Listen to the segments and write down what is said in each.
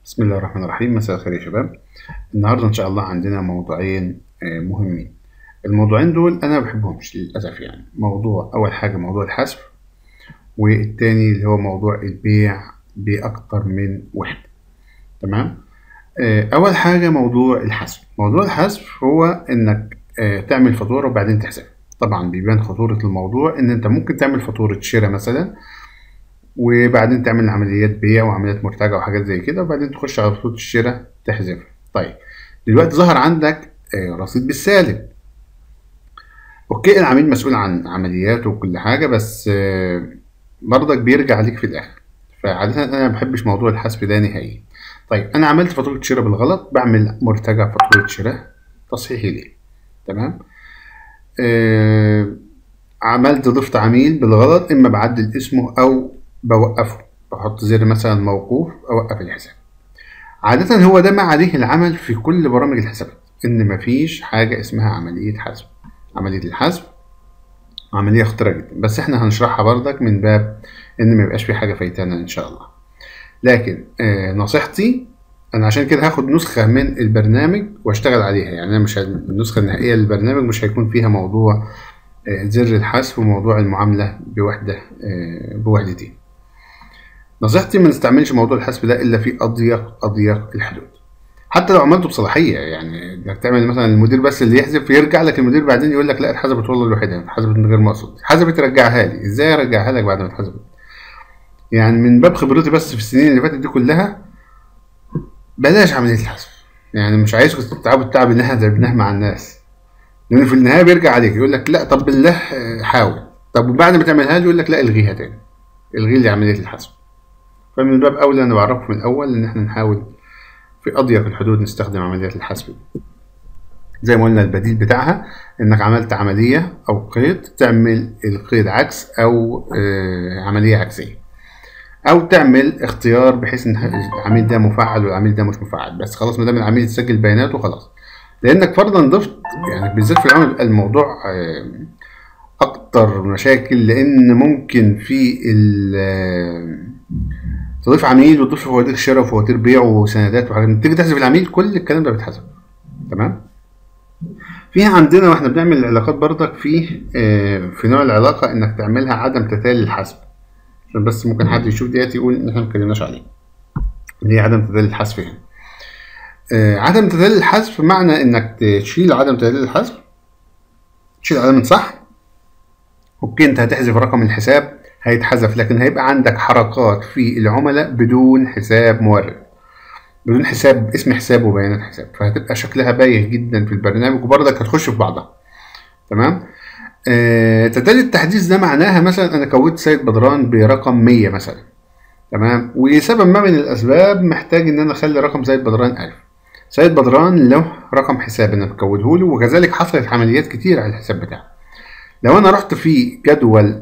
بسم الله الرحمن الرحيم مساء الخير يا شباب النهارده ان شاء الله عندنا موضوعين آه، مهمين الموضوعين دول انا ما بحبهمش للاسف يعني موضوع اول حاجه موضوع الحذف والتاني اللي هو موضوع البيع باكتر من وحده تمام آه، اول حاجه موضوع الحذف موضوع الحذف هو انك آه، تعمل فاتوره وبعدين تحذفها طبعا بيبان خطوره الموضوع ان انت ممكن تعمل فاتوره شراء مثلا وبعدين تعمل عمليات بيع وعمليات مرتجعة وحاجات زي كده وبعدين تخش على خطوط الشراء تحذفها طيب دلوقتي ظهر عندك آه، رصيد بالسالب اوكي العميل مسؤول عن عملياته وكل حاجة بس آه، برضك بيرجع عليك في الاخر فعادة انا ما بحبش موضوع الحذف ده نهائيا طيب انا عملت فاتورة شراء بالغلط بعمل مرتجع فاتورة شراء تصحيحي ليه تمام آه، عملت ضفت عميل بالغلط اما بعدل اسمه او بوقفه بحط زر مثلا موقوف اوقف الحساب عادة هو ده ما عليه العمل في كل برامج الحسابات ان مفيش حاجة اسمها عملية حذف عملية الحذف عملية خطيرة جدا بس احنا هنشرحها برضك من باب ان ما يبقاش في حاجة فايتانا ان شاء الله لكن آه نصيحتي انا عشان كده هاخد نسخة من البرنامج واشتغل عليها يعني انا مش ه- النسخة النهائية للبرنامج مش هيكون فيها موضوع آه، زر الحذف وموضوع المعاملة بوحدة آه، بوحدتين نصيحتي ما نستعملش موضوع الحذف ده الا في اضيق اضيق الحدود حتى لو عملته بصلاحيه يعني انك تعمل مثلا المدير بس اللي يحذف يرجع لك المدير بعدين يقول لك لا اتحسبت والله لوحدها اتحسبت من غير مقصود اتحسبت رجعها لي ازاي ارجعها لك بعد ما اتحسبت يعني من باب خبرتي بس في السنين اللي فاتت دي كلها بلاش عمليه الحذف يعني مش عايزكم تتعبوا التعب اللي احنا تعبناه مع الناس لان في النهايه بيرجع عليك يقول لك لا طب بالله آه، حاول طب وبعد ما تعملها له يقول لك لا الغيها تاني الغي لي عمليه الحذف فمن باب اولى انا بعرفكم من الاول ان احنا نحاول في اضيق الحدود نستخدم عمليات الحذف دي. زي ما قلنا البديل بتاعها انك عملت عمليه او قيد تعمل القيد عكس او آه، عمليه عكسيه او تعمل اختيار بحيث ان العميل ده مفعل والعميل ده مش مفعل بس خلاص ما دام العميل يسجل بياناته خلاص لانك فرضا ضفت يعني بالذات في العمل بيبقى الموضوع آه، اكتر مشاكل لان ممكن في ال آه، تضيف عميل وتضيف فواتير شراء وفواتير بيع وسندات وحاجات تيجي تحذف العميل كل الكلام ده بيتحذف تمام في عندنا واحنا بنعمل العلاقات برضك في آه، في نوع العلاقه انك تعملها عدم تتالي الحذف عشان بس ممكن حد يشوف ديت يقول ان احنا ما اتكلمناش عليه اللي هي عدم تتالي الحذف هنا آه، عدم تتالي الحذف معنى انك تشيل عدم تتالي الحذف تشيل علامه صح اوكي انت هتحذف رقم الحساب هيتحذف لكن هيبقى عندك حركات في العملاء بدون حساب مورد بدون حساب اسم حساب وبيانات حساب فهتبقى شكلها بايخ جدا في البرنامج وبرضك هتخش في بعضها تمام آه تتالي التحديث ده معناها مثلا انا كونت سيد بدران برقم 100 مثلا تمام وسبب ما من الاسباب محتاج ان انا اخلي رقم سيد بدران 1000 سيد بدران له رقم حساب انا مكوده له وكذلك حصلت عمليات كتير على الحساب بتاعه لو انا رحت في جدول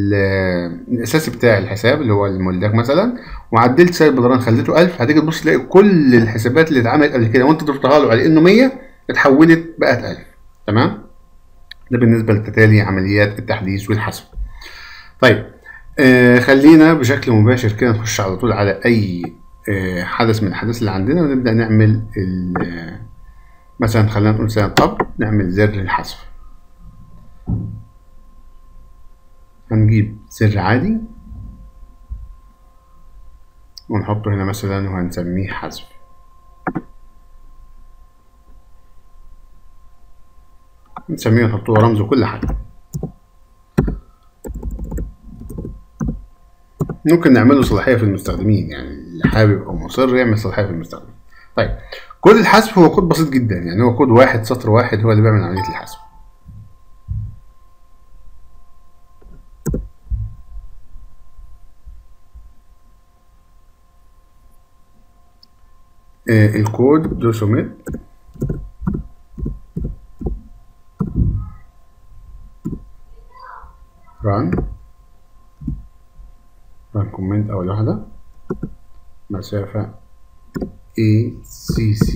ال- الاساسي بتاع الحساب اللي هو الملاك مثلا وعدلت سيد بدران خليته 1000 هتيجي تبص تلاقي كل الحسابات اللي اتعملت قبل كده وانت ضفتها له على انه 100 اتحولت بقت 1000 تمام ده بالنسبه لتتالي عمليات التحديث والحذف طيب آه خلينا بشكل مباشر كده نخش على طول على اي آه حدث من الحدث اللي عندنا ونبدا نعمل ال- آه، مثلا خلينا نقول سنه اب نعمل زر الحذف هنجيب سر عادي ونحطه هنا مثلا وهنسميه حذف نسميه ونحط له رمز وكل حاجة ممكن نعمله صلاحية في المستخدمين يعني اللي حابب أو مصر يعمل صلاحية في المستخدمين طيب كود الحذف هو كود بسيط جدا يعني هو كود واحد سطر واحد هو اللي بيعمل عملية الحذف آه، الكود دو سوميت ران ران كومنت أول واحدة مسافة A C C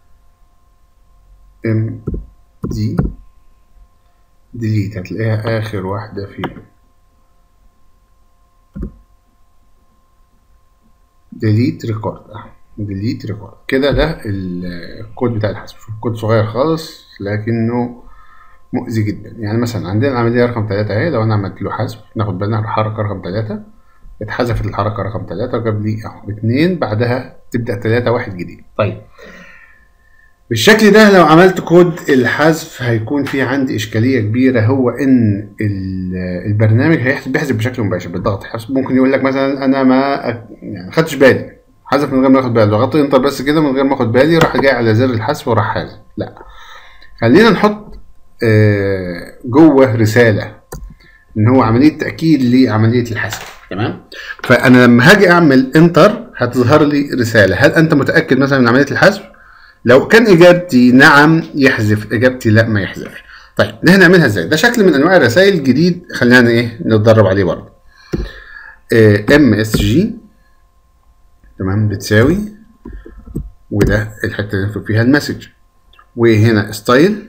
M D ديليت هتلاقيها آخر واحدة فيهم ديليت ريكورد ديليت ريكورد كده ده الكود بتاع الحسب شوف كود صغير خالص لكنه مؤذي جدا يعني مثلا عندنا العملية رقم تلاتة اهي لو انا عملت له حذف ناخد بالنا الحركة رقم تلاتة اتحذفت الحركة رقم تلاتة وجاب لي اهو اتنين بعدها تبدأ تلاتة واحد جديد طيب بالشكل ده لو عملت كود الحذف هيكون في عندي اشكاليه كبيره هو ان البرنامج بيحذف بشكل مباشر بالضغط حذف ممكن يقول لك مثلا انا ما أك... يعني خدتش بالي حذف من غير ما اخد بالي ضغطت انتر بس كده من غير ما اخد بالي راح جاي على زر الحذف وراح حاذف لا خلينا نحط جوه رساله ان هو عمليه تاكيد لعمليه الحذف تمام فانا لما هاجي اعمل انتر هتظهر لي رساله هل انت متاكد مثلا من عمليه الحذف لو كان اجابتي نعم يحذف اجابتي لا ما يحذفش طيب ده هنعملها ازاي ده شكل من انواع الرسائل الجديد خلينا ايه نتدرب عليه برضه ام اس جي تمام بتساوي وده الحته اللي نكتب فيها المسج وهنا ستايل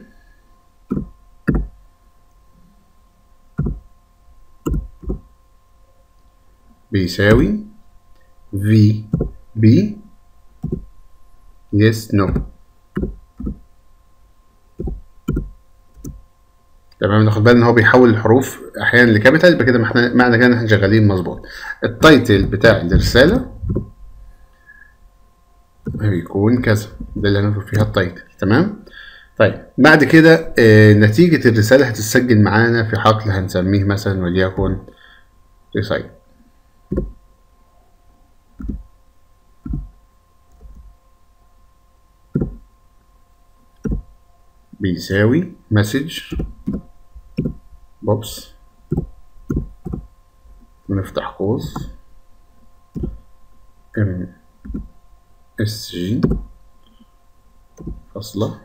بيساوي في بي yes no تمام ناخد بالنا ان هو بيحول الحروف احيانا لكابيتال يبقى كده احنا معنى كده ان احنا شغالين مظبوط التايتل بتاع الرساله هيكون كذا ده اللي هنكتب فيها التايتل تمام طيب بعد كده آه نتيجة الرسالة هتتسجل معانا في حقل هنسميه مثلا وليكن ريسايت بيساوي مسج بوبس ونفتح قوس ام اس جي فاصلة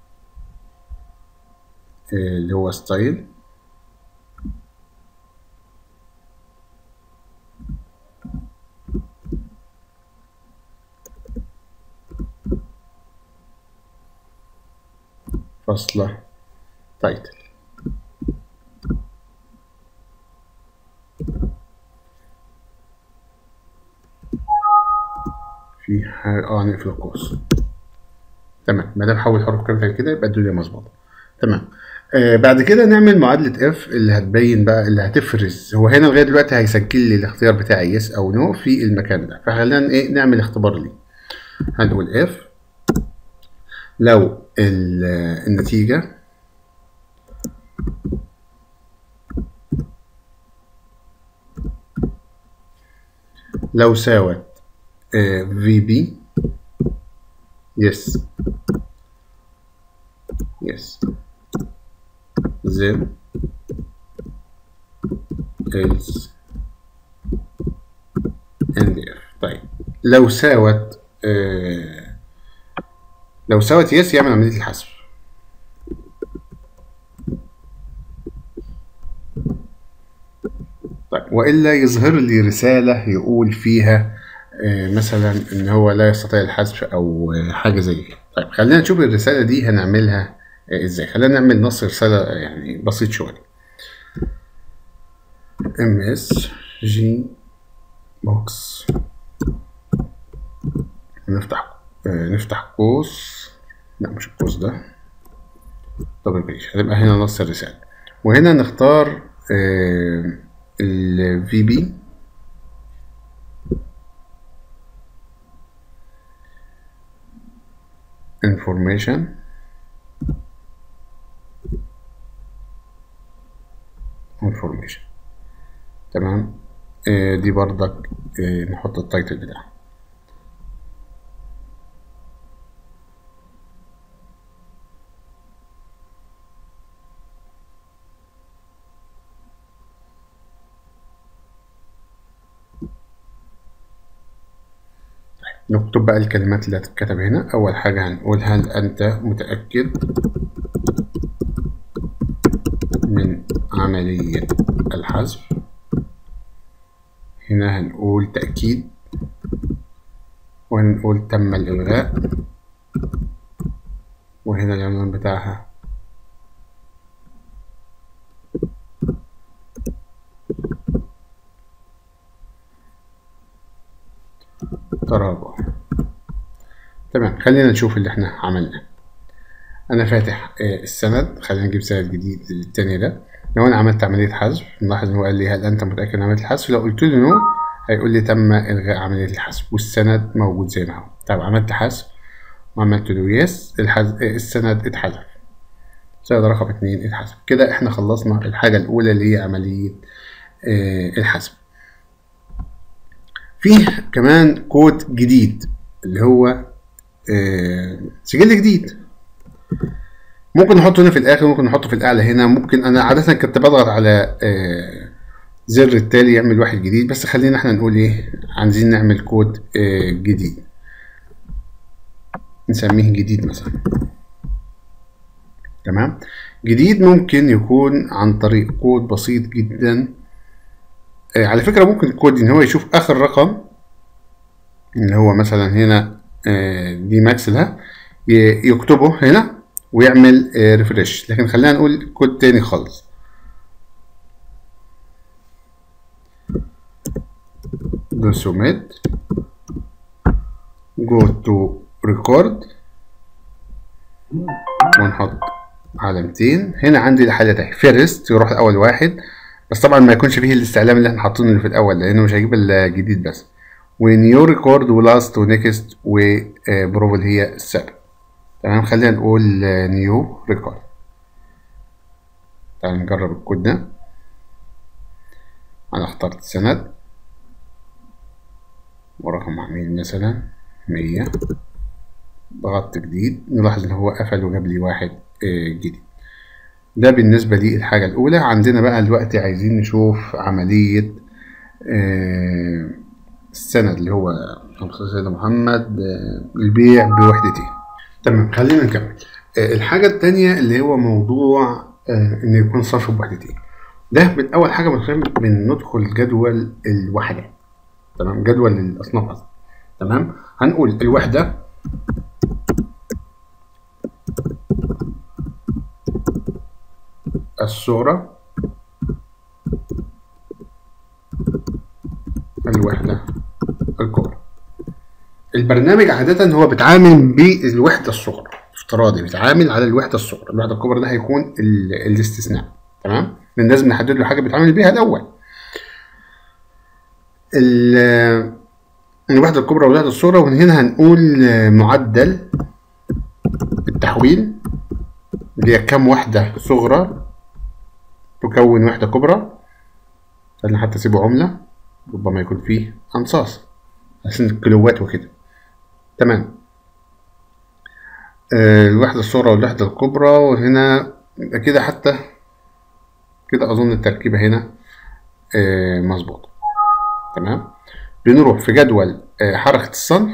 اللي هو ستايل فاصلة تايتل في حاجة اه نقفل القوس تمام ما دام حول حروف كابيتال كده يبقى الدنيا مظبوطة تمام آه بعد كده نعمل معادلة اف اللي هتبين بقى اللي هتفرز هو هنا لغاية دلوقتي هيسجل لي الاختيار بتاعي يس او نو في المكان ده فخلينا ايه نعمل اختبار ليه هنقول اف لو النتيجة لو ساوت في بي يس يس then else and if طيب لو ساوت آه لو ساوت يس يعمل عملية الحذف طيب وإلا يظهر لي رسالة يقول فيها آه مثلا إن هو لا يستطيع الحذف أو آه حاجة زي كده طيب خلينا نشوف الرسالة دي هنعملها آه إزاي خلينا نعمل نص رسالة يعني بسيط شوية ام اس جي بوكس نفتح نفتح قوس لا مش القوس ده دبل بيج هتبقى هنا نص الرسالة وهنا نختار ال VB information information تمام آه دي برضك آه نحط التايتل بتاعها نكتب بقى الكلمات اللي هتتكتب هنا أول حاجة هنقول هل أنت متأكد من عملية الحذف هنا هنقول تأكيد وهنقول تم الإلغاء وهنا العنوان بتاعها تراجع تمام خلينا نشوف اللي احنا عملناه انا فاتح آه، السند خلينا نجيب سند جديد للتاني ده لو انا عملت عملية حذف نلاحظ ان هو قال لي هل انت متأكد من عملية الحذف لو قلت له نو هيقول لي تم الغاء عملية الحذف والسند موجود زي ما هو طب عملت حذف وعملت له يس الحذف آه، السند اتحذف سند رقم اتنين اتحذف كده احنا خلصنا الحاجة الأولى اللي هي عملية آه، الحذف فيه كمان كود جديد اللي هو آه، سجل جديد ممكن نحطه هنا في الاخر ممكن نحطه في الاعلى هنا ممكن انا عاده كنت بضغط على آه، زر التالي يعمل واحد جديد بس خلينا احنا نقول ايه عايزين نعمل كود آه، جديد نسميه جديد مثلا تمام جديد ممكن يكون عن طريق كود بسيط جدا آه، على فكرة ممكن الكود ان هو يشوف اخر رقم اللي هو مثلا هنا آه، دي ماكس ده ي- يكتبه هنا ويعمل ريفرش لكن خلينا نقول كود تاني خالص do submit go to record ونحط علامتين هنا عندي الحالة ده فيرست يروح لأول واحد بس طبعا ما يكونش فيه الاستعلام اللي احنا حاطينه اللي في الأول لأنه مش هيجيب الجديد بس ونيو ريكورد ولاست ونيكست وبروفل هي السابق تمام خلينا نقول نيو ريكورد تعال نجرب الكود ده أنا اخترت السند ورقم عميل مثلا مية ضغطت جديد نلاحظ ان هو قفل وجاب لي واحد آه، جديد ده بالنسبة لي الحاجة الأولى عندنا بقى دلوقتي عايزين نشوف عملية آه، السند اللي هو خمسة سيدنا محمد آه، البيع بوحدتين تمام خلينا نكمل آه، الحاجة التانية اللي هو موضوع آه، إن يكون صرف بوحدتين ده من أول حاجة بنخل- بندخل جدول الوحدة تمام جدول الأصناف قصدي تمام هنقول الوحدة الصورة الوحدة الكبرى البرنامج عادة هو بيتعامل بالوحدة الصغرى افتراضي بيتعامل على الوحدة الصغرى الوحدة الكبرى ده هيكون ال- الاستثناء تمام لأن لازم نحدد له حاجة بيتعامل بيها الأول ال- الوحدة الكبرى والوحدة الصغرى ومن هنا هنقول آه، معدل التحويل اللي هي كام وحدة صغرى تكون وحدة كبرى خلينا حتى اسيبه عملة ربما يكون فيه أنصاص عشان الكيلوات وكده تمام آه، الوحدة الصغرى والوحدة الكبرى وهنا يبقى كده حتى كده أظن التركيبة هنا آه، مظبوطة تمام بنروح في جدول آه، حركة الصنف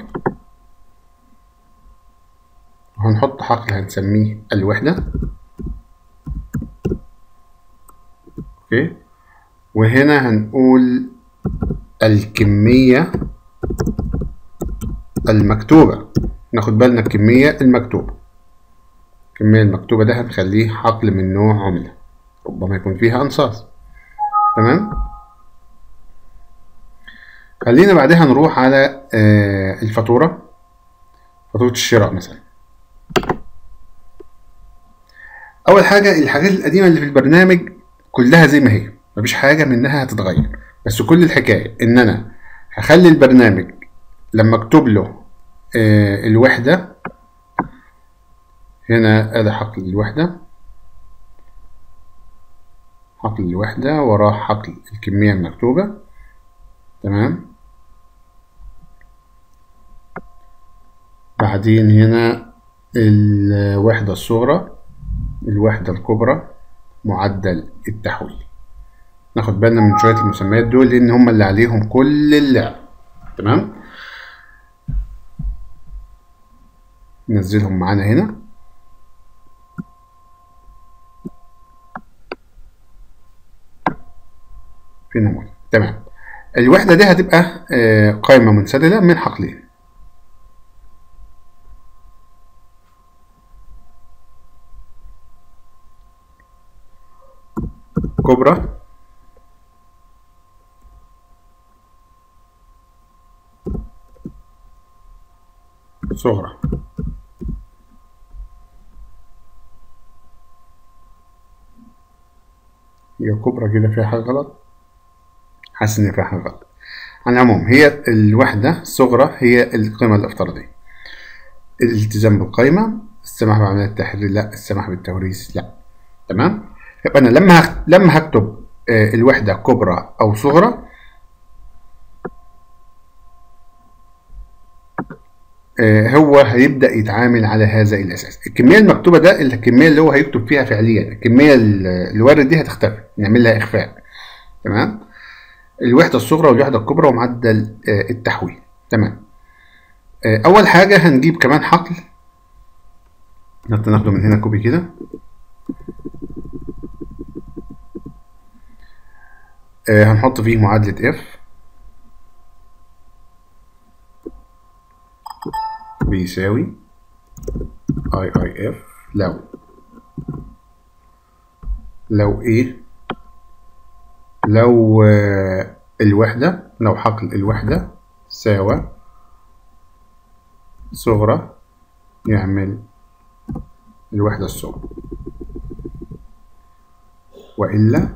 وهنحط حقل هنسميه الوحدة اوكي وهنا هنقول الكمية المكتوبة ناخد بالنا الكمية المكتوبة الكمية المكتوبة ده هنخليه حقل من نوع عملة ربما يكون فيها أنصاص تمام خلينا بعدها نروح على آه، الفاتورة فاتورة الشراء مثلا أول حاجة الحاجات القديمة اللي في البرنامج كلها زي ما هي مفيش حاجة منها هتتغير بس كل الحكاية إن أنا هخلي البرنامج لما أكتب له آه، الوحدة هنا أدي حقل الوحدة حقل الوحدة وراه حقل الكمية المكتوبة تمام بعدين هنا الوحدة الصغرى الوحدة الكبرى معدل التحويل ناخد بالنا من شوية المسميات دول لأن هم اللي عليهم كل اللعب تمام ننزلهم معانا هنا في نموذج تمام الوحدة دي هتبقى آه، قائمة منسدلة من حقلين كبرى صغرى هي كبرى كده فيها حاجة غلط حاسس إن فيها حاجة غلط على العموم هي الوحدة الصغرى هي القيمة الافتراضية الالتزام بالقايمة السماح بعملية التحرير لا السماح بالتوريث لا تمام يبقى أنا لما هك... لما هكتب آه، الوحدة كبرى أو صغرى آه، هو هيبدأ يتعامل على هذا الأساس الكمية المكتوبة ده الكمية اللي هو هيكتب فيها فعليا الكمية ال- الوارد دي هتختفي نعمل لها إخفاء تمام الوحدة الصغرى والوحدة الكبرى ومعدل آه، التحويل تمام آه، أول حاجة هنجيب كمان حقل نقدر ناخده من هنا كوبي كده آه، هنحط فيه معادلة اف بيساوي اي اي اف لو لو ايه لو آه، الوحدة لو حقل الوحدة ساوى صغرى يعمل الوحدة الصغرى وإلا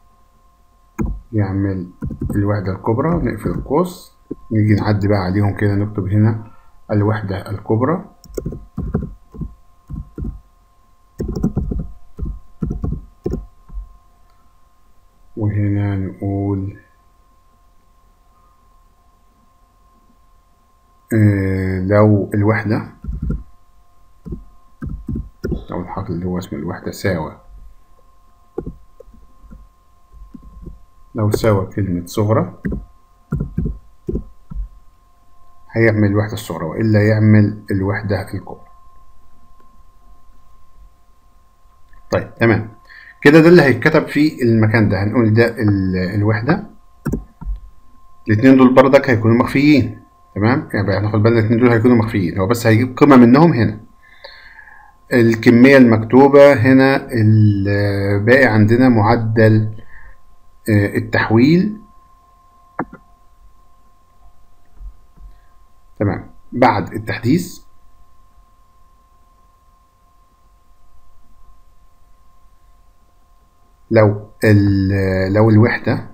يعمل الوحدة الكبرى نقفل القوس نيجي نعدي بقى عليهم كده نكتب هنا الوحدة الكبرى وهنا نقول آه لو الوحدة أو الحقل اللي هو اسمه الوحدة ساوى لو ساوى كلمة صغرى هيعمل الوحدة الصغرى وإلا يعمل الوحدة الكبرى طيب تمام كده ده اللي هيتكتب في المكان ده هنقول ده ال- الوحدة الاتنين دول بردك هيكونوا مخفيين تمام يعني هناخد بالنا الاتنين دول هيكونوا مخفيين هو بس هيجيب قيمة منهم هنا الكمية المكتوبة هنا الباقي عندنا معدل آه، التحويل تمام بعد التحديث لو ال- لو الوحدة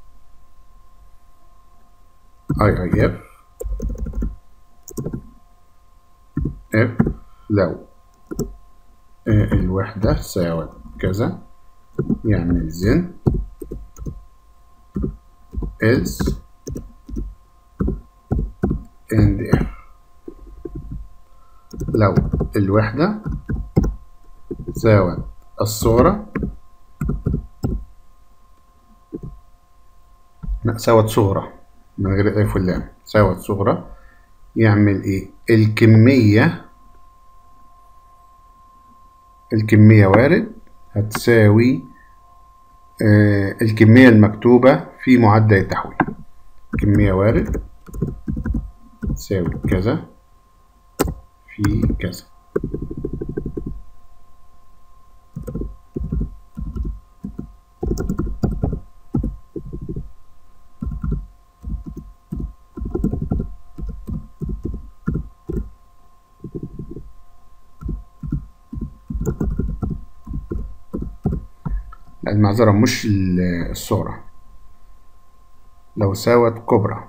اي اي اف اف لو آه، الوحدة ساوت كذا يعمل زن else and if لو الوحدة ساوت الصورة لا ساوت صغرى من غير الألف واللام ساوت صغرى يعمل إيه؟ الكمية الكمية وارد هتساوي آه الكمية المكتوبة في معدل التحويل كمية وارد تساوي كذا في كذا المعذرة مش ال- الصورة لو ساوت كبرى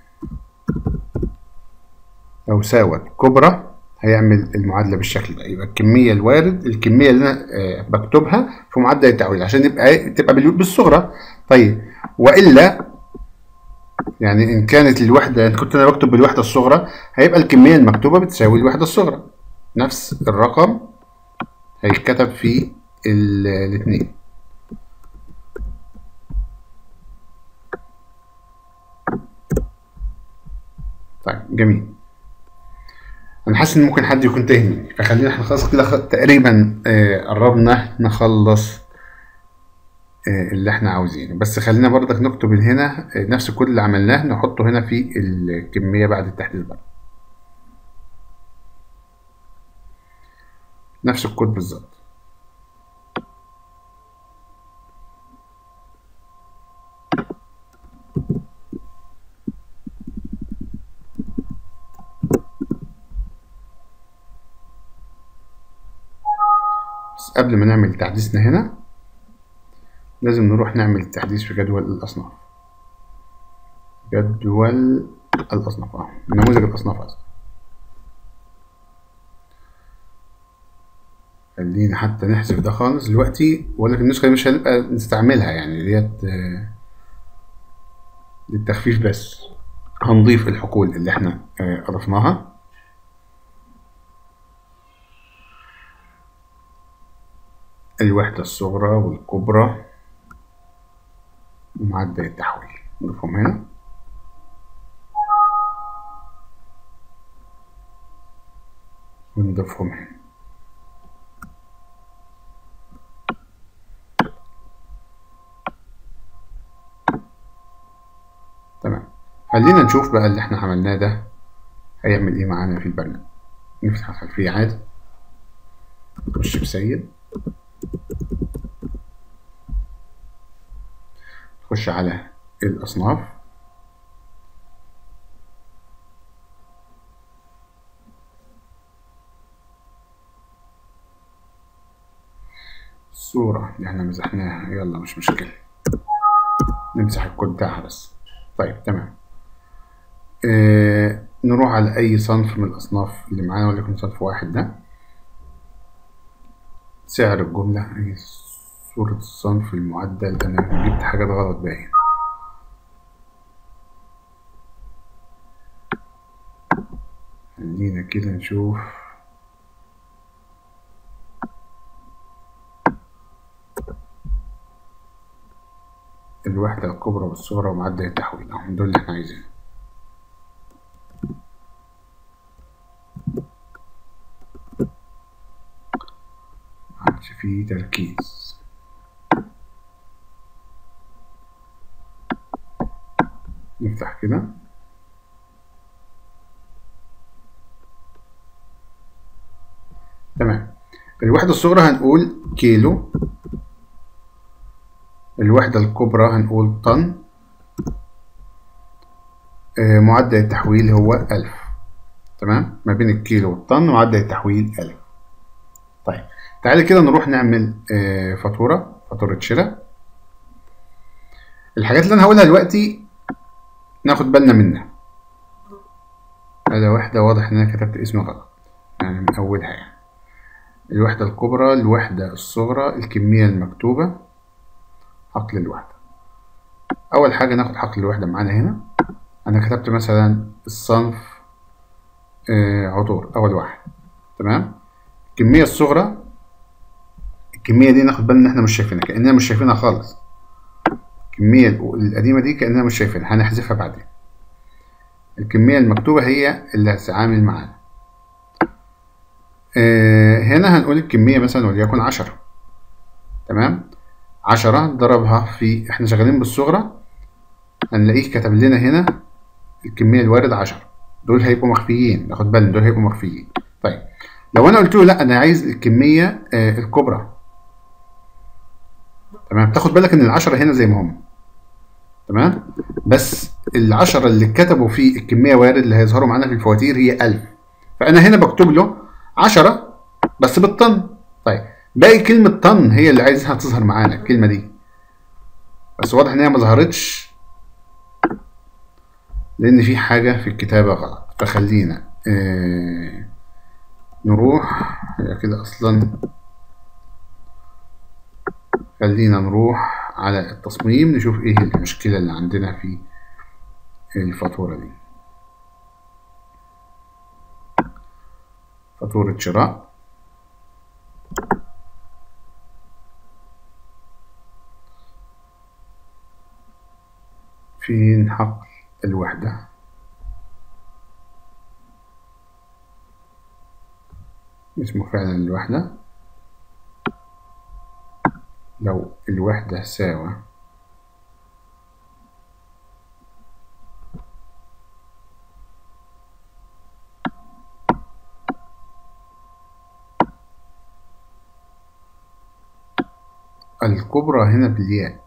لو ساوت كبرى هيعمل المعادلة بالشكل ده يبقى الكمية الوارد الكمية اللي أنا آه، بكتبها في معدل التحويل عشان يبقى إيه؟ تبقى بال- بالصغرى طيب وإلا يعني إن كانت الوحدة إن كنت أنا بكتب بالوحدة الصغرى هيبقى الكمية المكتوبة بتساوي الوحدة الصغرى نفس الرقم هيتكتب في ال- الاتنين طيب جميل انا حاسس ان ممكن حد يكون تايه مني فخلينا احنا خلاص كده خ- تقريبا آه، قربنا نخلص آه، اللي احنا عاوزينه بس خلينا برضك نكتب هنا آه، نفس كل اللي عملناه نحطه هنا في الكمية بعد التحديث بقى نفس الكود بالظبط بس قبل ما نعمل تحديثنا هنا لازم نروح نعمل تحديث في جدول الأصناف جدول الأصناف اه نموذج الأصناف أصلا خلينا حتى نحذف ده خالص دلوقتي ولكن النسخة دي مش هنبقى نستعملها يعني ديت آه، للتخفيف بس هنضيف الحقول اللي احنا آه، أضفناها الوحدة الصغرى والكبرى ومعدل التحويل نضيفهم هنا ونضيفهم هنا تمام خلينا نشوف بقى اللي احنا عملناه ده هيعمل ايه معانا في البرنامج نفتح الخلفية عادي نخش بسيد نخش على الأصناف الصورة اللي احنا مسحناها يلا مش مشكلة نمسح الكود بتاعها بس طيب تمام اه نروح على أي صنف من الأصناف اللي معانا وليكن صنف واحد ده سعر الجملة هي صورة الصنف المعدل أنا جبت حاجات غلط باين خلينا كده نشوف الوحدة الكبرى والصغرى ومعدل التحويل اهم دول اللي احنا عايزينهم معادش فيه تركيز نفتح كده تمام الوحدة الصغرى هنقول كيلو الوحدة الكبرى هنقول طن آه، معدل التحويل هو ألف تمام ما بين الكيلو والطن معدل التحويل ألف طيب تعالى كده نروح نعمل آه، فاتورة فاتورة شراء الحاجات اللي أنا هقولها دلوقتي ناخد بالنا منها هذا واحدة واضح إن أنا كتبت اسم غلط يعني من أولها يعني الوحدة الكبرى الوحدة الصغرى الكمية المكتوبة حقل الوحدة أول حاجة ناخد حقل الوحدة معانا هنا أنا كتبت مثلا الصنف آه، عطور أول واحد تمام الكمية الصغرى الكمية دي ناخد بالنا إن إحنا مش شايفينها كأننا مش شايفينها خالص الكمية القديمة دي كأننا مش شايفينها هنحذفها بعدين الكمية المكتوبة هي اللي هتتعامل معانا آه، هنا هنقول الكمية مثلا وليكن عشرة تمام عشرة ضربها في احنا شغالين بالصغرى هنلاقيه كتب لنا هنا الكمية الوارد عشرة دول هيبقوا مخفيين ناخد بالنا دول هيبقوا مخفيين طيب لو انا قلت له لا انا عايز الكمية آه، الكبرى تمام تاخد بالك ان العشرة هنا زي ما هم تمام بس العشرة اللي كتبوا في الكمية وارد اللي هيظهروا معانا في الفواتير هي ألف فأنا هنا بكتب له عشرة بس بالطن طيب باقي كلمة طن هي اللي عايزها تظهر معانا الكلمة دي بس واضح إن هي ما ظهرتش لأن في حاجة في الكتابة غلط فخلينا آه نروح هي كده أصلا خلينا نروح على التصميم نشوف ايه المشكلة اللي عندنا في الفاتورة دي فاتورة شراء فين حقل الوحدة اسمه فعلا الوحدة لو الوحدة ساوى الكبرى هنا بالياء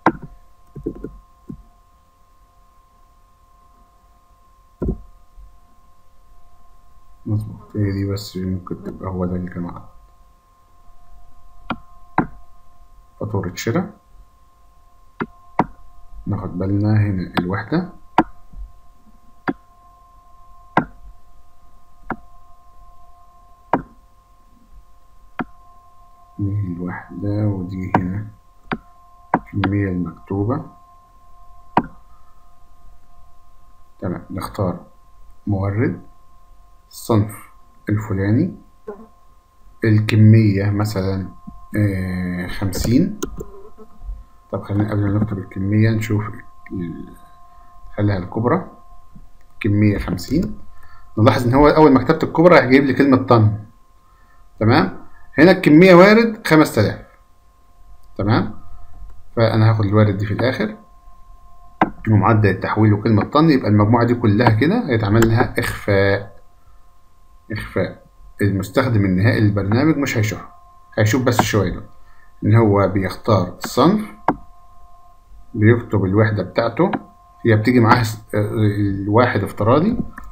مظبوط هي دي بس ممكن تبقى هو ده اللي كان غلط فاتورة شراء ناخد بالنا هنا الوحدة دي الوحدة ودي هنا الكمية المكتوبة تمام نختار مورد الصنف الفلاني الكمية مثلا آه، خمسين طب خلينا قبل ما نكتب الكمية نشوف ال- خليها الكبرى كمية خمسين نلاحظ إن هو أول ما كتبت الكبرى راح جايب لي كلمة طن تمام هنا الكمية وارد خمس تلاف تمام فأنا هاخد الوارد دي في الآخر ومعدل التحويل وكلمة طن يبقى المجموعة دي كلها كده هيتعمل لها إخفاء إخفاء المستخدم النهائي للبرنامج مش هيشوفها هيشوف بس شوية دول إن هو بيختار الصنف بيكتب الوحدة بتاعته هي بتيجي معاها س- آه، الواحد افتراضي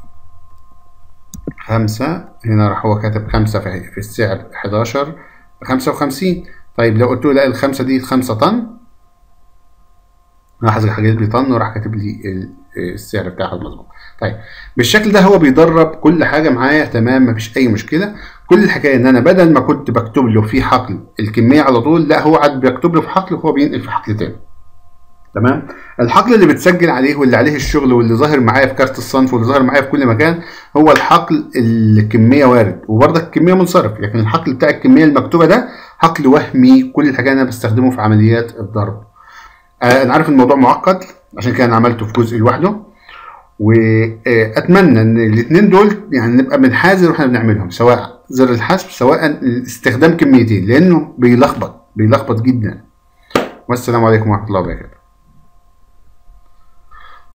خمسة هنا راح هو كاتب خمسة في في السعر حداشر بخمسة وخمسين طيب لو قلت له لا الخمسة دي خمسة طن لاحظ حاجات لي طن وراح كاتب لي ال- السعر بتاعها المظبوط طيب بالشكل ده هو بيدرب كل حاجه معايا تمام مفيش اي مشكله كل الحكايه ان انا بدل ما كنت بكتب له في حقل الكميه على طول لا هو عاد بيكتب له في حقل وهو بينقل في حقل تاني تمام الحقل اللي بتسجل عليه واللي عليه الشغل واللي ظاهر معايا في كارت الصنف واللي ظاهر معايا في كل مكان هو الحقل الكميه وارد وبرضك الكميه منصرف لكن الحقل بتاع الكميه المكتوبه ده حقل وهمي كل الحاجات انا بستخدمه في عمليات الضرب آه، انا عارف الموضوع معقد عشان كده انا عملته في جزء لوحده واتمنى ان الاثنين دول يعني نبقى بنحاذر واحنا بنعملهم سواء زر الحسب سواء استخدام كميتين لانه بيلخبط بيلخبط جدا والسلام عليكم ورحمه الله وبركاته